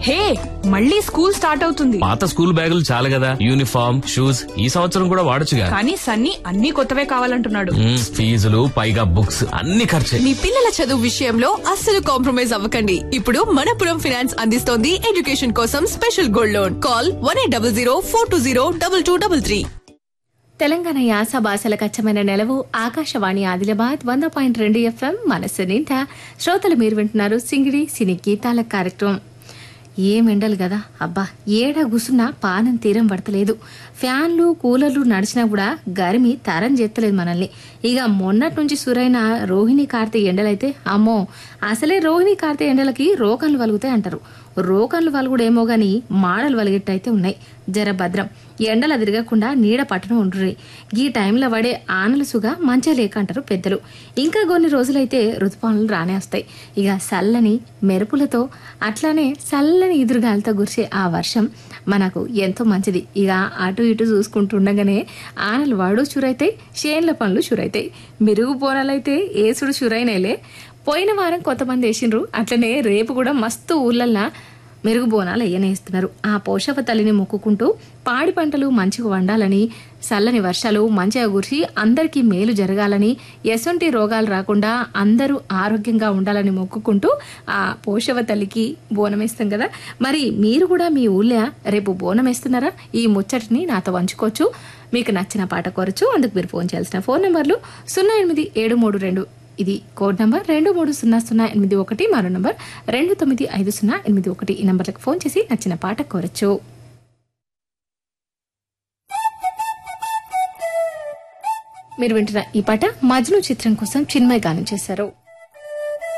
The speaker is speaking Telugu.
హే మళ్ళీ స్కూల్ స్టార్ట్ అవుతుంది పాత స్కూల్ బ్యాగులు చాలు కదా యూనిఫామ్ షూస్ ఈ సంవత్సరం కూడా వాడొచ్చుగా కానీ సన్నీ అన్ని కొత్తవే కావాలంటున్నాడు మ్మ్, ఫీజులు పైగా బుక్స్ అన్ని ఖర్చే మీ పిల్లల చదువు విషయంలో అస్సలు కాంప్రమైజ్ అవ్వకండి ఇప్పుడు మనపురం ఫైనాన్స్ అందిస్తోంది ఎడ్యుకేషన్ కోసం special gold loan call one eight double zero four two zero double two double three Telangana యాస భాషల కచ్చమైన నెలవు ఆకాశవాణి ఆదిలాబాద్ వంద పాయింట్ రెండు ఎఫ్ఎం మనస్సు నిండా శ్రోతలు మీరు వింటున్నారు సింగిడి సినీ గీతాల కార్యక్రమం ఏం ఎండలు కదా అబ్బా ఏడ గుసున్నా పానం తీరం పడతలేదు ఫ్యాన్లు కూలర్లు నడిచినా కూడా గరిమి తరం చేస్తలేదు మనల్ని ఇక మొన్నటి నుంచి సురైన రోహిణి కార్తె ఎండలైతే అమ్మో అసలే రోహిణి కార్తె ఎండలకి రోకన్లు వలుగుతాయి అంటారు రోకన్లు వలుగుడేమో గాని మాడలు వలిగేట్టయితే ఉన్నాయి జర భద్రం ఎండల తిరగకుండా నీడ పట్టున ఉండ్రి ఈ టైంలో పడే ఆనలుసుగా మంచిగా లేక అంటారు పెద్దలు ఇంకా కొన్ని రోజులైతే ఋతుపానులు రానే వస్తాయి ఇక చల్లని మెరుపులతో అట్లానే చల్లని ఎదురుగాలితో కురిసే ఆ వర్షం మనకు ఎంతో మంచిది ఇక అటు ఇటు చూసుకుంటుండగానే ఆనలు వాడు చురైతాయి చేన్ల పనులు చురైతాయి మెరుగు పోనాలైతే ఏసుడు చురైనలే పోయిన వారం కొంతమంది వేసిండ్రు అట్లనే రేపు కూడా మస్తు ఊళ్ళల్లా మెరుగు బోనాలు అయ్యనేస్తున్నారు ఆ పోషక తల్లిని మొక్కుకుంటూ పాడి పంటలు మంచిగా వండాలని చల్లని వర్షాలు మంచిగా కురిసి అందరికీ మేలు జరగాలని ఎసొంటి రోగాలు రాకుండా అందరూ ఆరోగ్యంగా ఉండాలని మొక్కుకుంటూ ఆ పోషవ తల్లికి బోనం వేస్తాం కదా మరి మీరు కూడా మీ ఊళ్ళో రేపు బోనం వేస్తున్నారా ఈ ముచ్చటిని నాతో వంచుకోవచ్చు మీకు నచ్చిన పాట కోరచ్చు అందుకు మీరు ఫోన్ చేయాల్సిన ఫోన్ నెంబర్లు సున్నా ఎనిమిది ఏడు మూడు రెండు ఇది కోడ్ నంబర్ రెండు మూడు సున్నా సున్నా ఎనిమిది ఒకటి మరో నంబర్ రెండు తొమ్మిది ఐదు సున్నా ఎనిమిది ఒకటి ఈ నంబర్లకు ఫోన్ చేసి నచ్చిన పాట కోరచ్చు మీరు వింటున్న ఈ పాట మజ్ను చిత్రం కోసం చిన్మయ్ గానం చేశారు